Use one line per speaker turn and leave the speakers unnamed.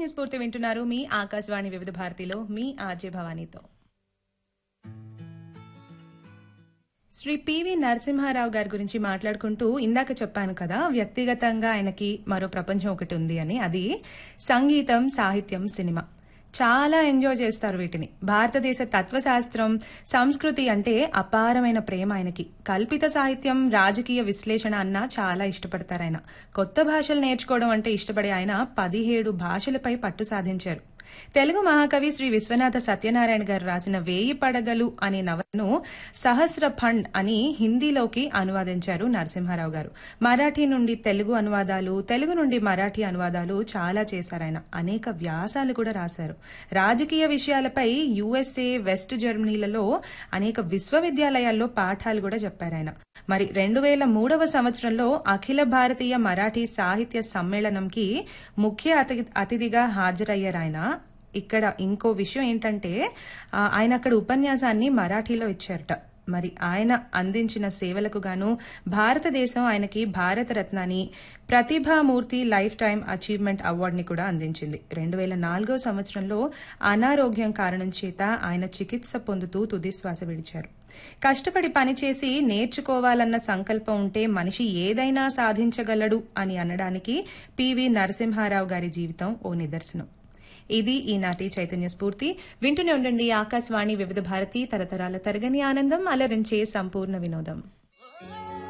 చైతన్య స్ఫూర్తి వింటున్నారు మీ ఆకాశవాణి వివిధ భారతిలో మీ ఆర్జే భవానీతో శ్రీ పివి నరసింహారావు గారి గురించి మాట్లాడుకుంటూ ఇందాక చెప్పాను కదా వ్యక్తిగతంగా ఆయనకి మరో ప్రపంచం ఒకటి ఉంది అని అది సంగీతం సాహిత్యం సినిమా చాలా ఎంజాయ్ చేస్తారు వీటిని భారతదేశ తత్వశాస్త్రం సంస్కృతి అంటే అపారమైన ప్రేమ ఆయనకి కల్పిత సాహిత్యం రాజకీయ విశ్లేషణ అన్నా చాలా ఇష్టపడతారు ఆయన కొత్త భాషలు నేర్చుకోవడం అంటే ఇష్టపడే ఆయన పదిహేడు భాషలపై పట్టు సాధించారు తెలుగు మహాకవి శ్రీ విశ్వనాథ సత్యనారాయణ గారు రాసిన వేయి పడగలు అనే నవలను సహస్ర ఫండ్ అని హిందీలోకి అనువాదించారు నరసింహారావు గారు మరాఠీ నుండి తెలుగు అనువాదాలు తెలుగు నుండి మరాఠీ అనువాదాలు చాలా చేశారు ఆయన అనేక వ్యాసాలు కూడా రాశారు రాజకీయ విషయాలపై యుఎస్ఏ వెస్ట్ జర్మనీలలో అనేక విశ్వవిద్యాలయాల్లో పాఠాలు కూడా చెప్పారు ఆయన మరి రెండు వేల మూడవ సంవత్సరంలో అఖిల భారతీయ మరాఠీ సాహిత్య సమ్మేళనంకి ముఖ్య అతి- అతిథిగా హాజరయ్యారు ఆయన ఇక్కడ ఇంకో విషయం ఏంటంటే ఆ, ఆయన అక్కడ ఉపన్యాసాన్ని మరాఠీలో ఇచ్చారట మరి ఆయన అందించిన సేవలకు గాను భారతదేశం ఆయనకి భారత రత్నాన్ని ప్రతిభామూర్తి లైఫ్ టైం అచీవ్మెంట్ అవార్డుని కూడా అందించింది రెండు వేల నాలుగో సంవత్సరంలో అనారోగ్యం కారణం చేత ఆయన చికిత్స పొందుతూ తుది శ్వాస విడిచారు కష్టపడి పనిచేసి నేర్చుకోవాలన్న సంకల్పం ఉంటే మనిషి ఏదైనా సాధించగలడు అని అనడానికి పివి నరసింహారావు గారి జీవితం ఓ నిదర్శనం ఇది ఈనాటి చైతన్య స్ఫూర్తి వింటూనే ఉండండి ఆకాశవాణి వివిధ భారతి తరతరాల తరగని ఆనందం అలరించే సంపూర్ణ వినోదం